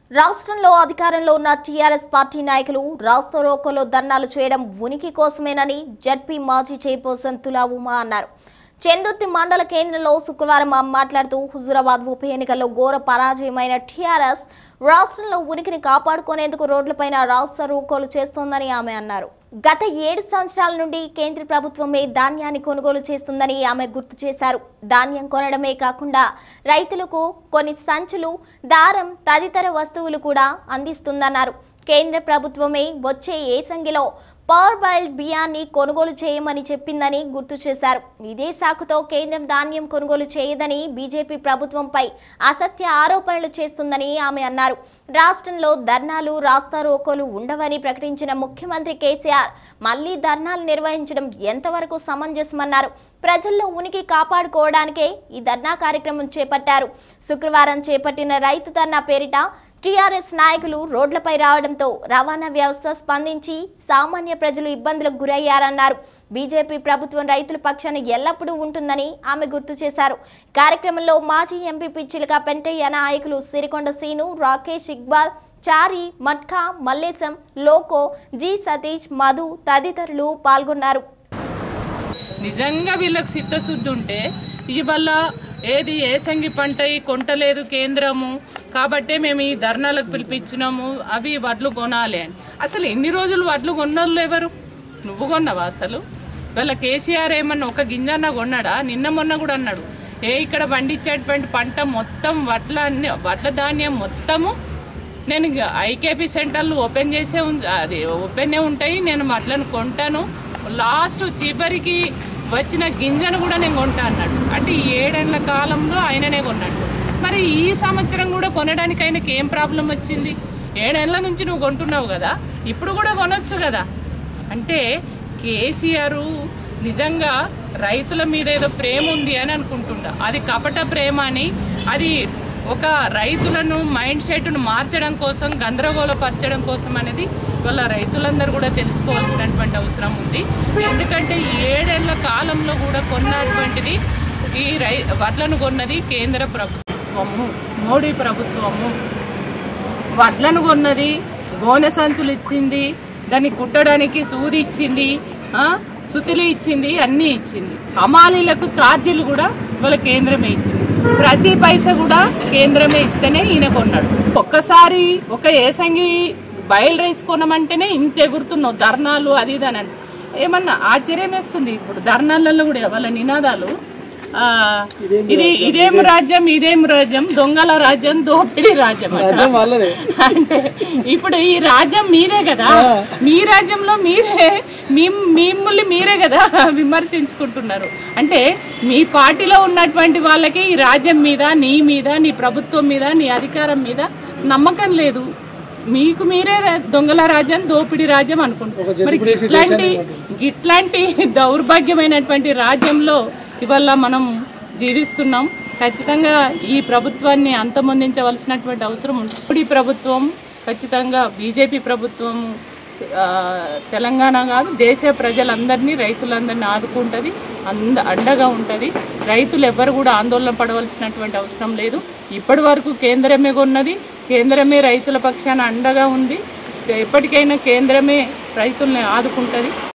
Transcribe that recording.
రాష్ట్రంలో అధికారంలో ఉన్న టీఆర్ఎస్ పార్టీ నాయకులు రాష్ట్ర రోకోలో ధర్నాలు చేయడం ఉనికి కోసమేనని జడ్పీ మాజీ చైర్పర్సన్ తులా ఉమా అన్నారు చెందుర్తి మండల కేంద్రంలో శుక్రవారం ఆమె మాట్లాడుతూ హుజురాబాద్ ఉప ఎన్నికల్లో ఘోర పరాజయమైన టీఆర్ఎస్ రాష్ట్రంలో ఉనికిని కాపాడుకునేందుకు రోడ్లపైన రాష్ట్ర రూకోలు చేస్తోందని ఆమె అన్నారు గత ఏడు సంవత్సరాల నుండి కేంద్ర ప్రభుత్వమే ధాన్యాన్ని కొనుగోలు చేస్తుందని ఆమె గుర్తు చేశారు ధాన్యం కొనడమే కాకుండా రైతులకు కొన్ని సంచులు దారం తదితర వస్తువులు కూడా అందిస్తుందన్నారు కేంద్ర ప్రభుత్వమే వచ్చే ఏసంగిలో పవర్ బాయిల్డ్ బియ్యాన్ని కొనుగోలు చేయమని చెప్పిందని గుర్తు చేశారు ఇదే సాకుతో కేంద్రం ధాన్యం కొనుగోలు చేయదని బీజేపీ ప్రభుత్వంపై అసత్య ఆరోపణలు చేస్తుందని ఆమె అన్నారు రాష్ట్రంలో ధర్నాలు రాస్తా రోకోలు ఉండవని ప్రకటించిన ముఖ్యమంత్రి కేసీఆర్ మళ్లీ ధర్నాలు నిర్వహించడం ఎంతవరకు సమంజసమన్నారు ప్రజల్లో ఉనికి కాపాడుకోవడానికే ఈ ధర్నా కార్యక్రమం చేపట్టారు శుక్రవారం చేపట్టిన రైతు ధర్నా పేరిట టీఆర్ఎస్ నాయకులు రోడ్లపై రావడంతో రవాణా వ్యవస్థ స్పందించి సామాన్య ప్రజలు ఇబ్బందులకు గురయ్యారన్నారు బీజేపీ ప్రభుత్వం రైతుల పక్షాన ఎల్లప్పుడూ ఉంటుందని ఆమె గుర్తు చేశారు కార్యక్రమంలో మాజీ ఎంపీ పిచ్చిలక పెంటయ్య నాయకులు సిరికొండ సీను రాకేష్ ఇక్బాల్ చారి మట్కా మల్లేశం లోకో జి సతీష్ మధు తదితరులు పాల్గొన్నారు నిజంగా వీళ్ళకి చిత్తశుద్ధి ఉంటే ఇవాళ ఏది ఏసంగి పంట ఈ కొంటలేదు కేంద్రము కాబట్టే మేము ఈ ధర్నాలకు పిలిపించినాము అవి వడ్లు కొనాలి అని అసలు ఎన్ని రోజులు వడ్లు కొన్నోళ్ళు ఎవరు నువ్వు కొన్నావా అసలు ఇవాళ కేసీఆర్ ఏమన్నా ఒక గింజన్న కొన్నాడా నిన్న మొన్న కూడా అన్నాడు ఏ ఇక్కడ పండించేటువంటి పంట మొత్తం వడ్ల అన్ని వడ్ల ధాన్యం మొత్తము నేను ఇక ఐకేపీ సెంటర్లు ఓపెన్ చేసే ఉం- అది ఓపెనే ఉంటాయి నేను వడ్లను కొంటాను లాస్ట్ చివరికి వచ్చిన గింజను కూడా నేను కొంటా అన్నాడు అంటే ఈ ఏడేళ్ల కాలంలో ఆయననే కొన్నాడు మరి ఈ సంవత్సరం కూడా కొనడానికి ఆయనకి ఏం ప్రాబ్లం వచ్చింది ఏడేళ్ల నుంచి నువ్వు కొంటున్నావు కదా ఇప్పుడు కూడా కొనొచ్చు కదా అంటే కేసీఆర్ నిజంగా రైతుల మీద ఏదో ప్రేమ ఉంది అని అనుకుంటుండ అది కపట ప్రేమ అని అది ఒక రైతులను మైండ్ సెట్ను మార్చడం కోసం గందరగోళపరచడం కోసం అనేది వాళ్ళ రైతులందరూ కూడా తెలుసుకోవాల్సినటువంటి అవసరం ఉంది ఎందుకంటే ఈ ఏడేళ్ల కాలంలో కూడా కొన్నటువంటిది ఈ రై వడ్లను కొన్నది కేంద్ర ప్రభుత్వము మోడీ ప్రభుత్వము వడ్లను కొన్నది గోనె సంచులు ఇచ్చింది దాన్ని కుట్టడానికి సూది ఇచ్చింది ఆ, సుతిలి ఇచ్చింది అన్నీ ఇచ్చింది హమాలీలకు ఛార్జీలు కూడా వాళ్ళ కేంద్రమే ఇచ్చింది ప్రతి పైస కూడా కేంద్రమే ఇస్తేనే ఈయన కొన్నాడు ఒక్కసారి ఒక ఏసంగి బయలు రైస్ కొనమంటేనే ఇంత ఎగురుతున్నావు ధర్నాలు అది ఇది అని అంటే ఏమన్నా ఆశ్చర్యం వేస్తుంది ఇప్పుడు ధర్నాలలో కూడా వాళ్ళ నినాదాలు ఆ, ఇది ఇదేం రాజ్యం ఇదేం రాజ్యం దొంగల రాజ్యం దోపిడీ రాజ్యం అట. వాళ్ళదే అంటే ఇప్పుడు ఈ రాజ్యం మీరే కదా మీ రాజ్యంలో మీరే మీ- మిమ్మల్ని మీరే కదా విమర్శించుకుంటున్నారు అంటే మీ పార్టీలో ఉన్నటువంటి వాళ్ళకి ఈ రాజ్యం మీద నీ మీద నీ ప్రభుత్వం మీద నీ అధికారం మీద నమ్మకం లేదు మీకు మీరే రా- దొంగల రాజ్యం దోపిడీ రాజ్యం అనుకుంటున్నారు మరి ఇట్లాంటి ఇట్లాంటి దౌర్భాగ్యమైనటువంటి రాజ్యంలో ఇవాళ మనం జీవిస్తున్నాం ఖచ్చితంగా ఈ ప్రభుత్వాన్ని అంతమొందించవలసినటువంటి అవసరం ఉంది ఇప్పుడు ఈ ప్రభుత్వం ఖచ్చితంగా బీజేపీ ప్రభుత్వం ఆ, తెలంగాణ కాదు దేశ ప్రజలందరినీ రైతులందరినీ ఆదుకుంటుంది అంద అండగా ఉంటుంది రైతులు ఎవ్వరు కూడా ఆందోళన పడవలసినటువంటి అవసరం లేదు ఇప్పటి వరకు కేంద్రమే కొన్నది కేంద్రమే రైతుల పక్షాన అండగా ఉంది ఎప్పటికైనా కేంద్రమే రైతుల్ని ఆదుకుంటుంది